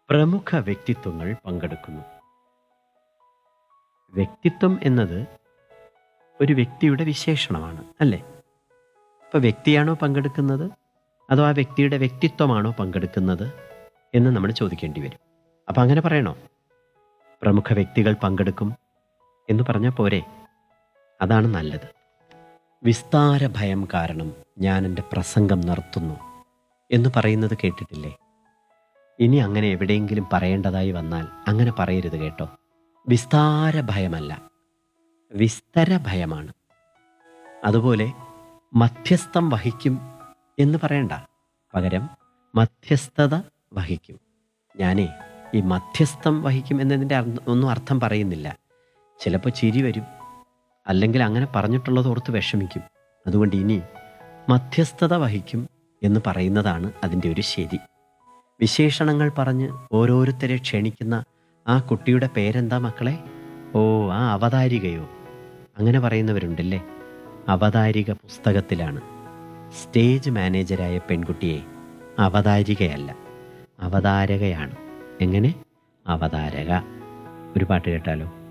പ്രമുഖ വ്യക്തിത്വങ്ങൾ പങ്കെടുക്കുന്നു വ്യക്തിത്വം എന്നത് ഒരു വ്യക്തിയുടെ വിശേഷണമാണ് അല്ലേ അപ്പോൾ വ്യക്തിയാണോ പങ്കെടുക്കുന്നത് അതോ ആ വ്യക്തിയുടെ വ്യക്തിത്വമാണോ പങ്കെടുക്കുന്നത് എന്ന് നമ്മൾ ചോദിക്കേണ്ടി വരും അപ്പം അങ്ങനെ പറയണോ പ്രമുഖ വ്യക്തികൾ പങ്കെടുക്കും എന്ന് പറഞ്ഞാൽ പോരെ അതാണ് നല്ലത് വിസ്താര ഭയം കാരണം ഞാൻ എൻ്റെ പ്രസംഗം നിർത്തുന്നു എന്ന് പറയുന്നത് കേട്ടിട്ടില്ലേ ഇനി അങ്ങനെ എവിടെയെങ്കിലും പറയേണ്ടതായി വന്നാൽ അങ്ങനെ പറയരുത് കേട്ടോ വിസ്താര ഭയമല്ല വിസ്തര ഭയമാണ് അതുപോലെ മധ്യസ്ഥം വഹിക്കും എന്ന് പറയണ്ട പകരം മധ്യസ്ഥത വഹിക്കും ഞാനേ ഈ മധ്യസ്ഥം വഹിക്കും എന്നതിൻ്റെ അർത്ഥം- ഒന്നും അർത്ഥം പറയുന്നില്ല ചിലപ്പോൾ ചിരി വരും അല്ലെങ്കിൽ അങ്ങനെ പറഞ്ഞിട്ടുള്ളത് ഓർത്ത് വിഷമിക്കും അതുകൊണ്ട് ഇനി മധ്യസ്ഥത വഹിക്കും എന്ന് പറയുന്നതാണ് അതിൻ്റെ ഒരു ശരി വിശേഷണങ്ങൾ പറഞ്ഞ് ഓരോരുത്തരെ ക്ഷണിക്കുന്ന ആ കുട്ടിയുടെ പേരെന്താ മക്കളെ ഓ ആ അവതാരികയോ അങ്ങനെ പറയുന്നവരുണ്ടല്ലേ അവതാരിക പുസ്തകത്തിലാണ് സ്റ്റേജ് മാനേജരായ പെൺകുട്ടിയെ അവതാരികയല്ല അവതാരകയാണ് എങ്ങനെ അവതാരക ഒരു പാട്ട് കേട്ടാലോ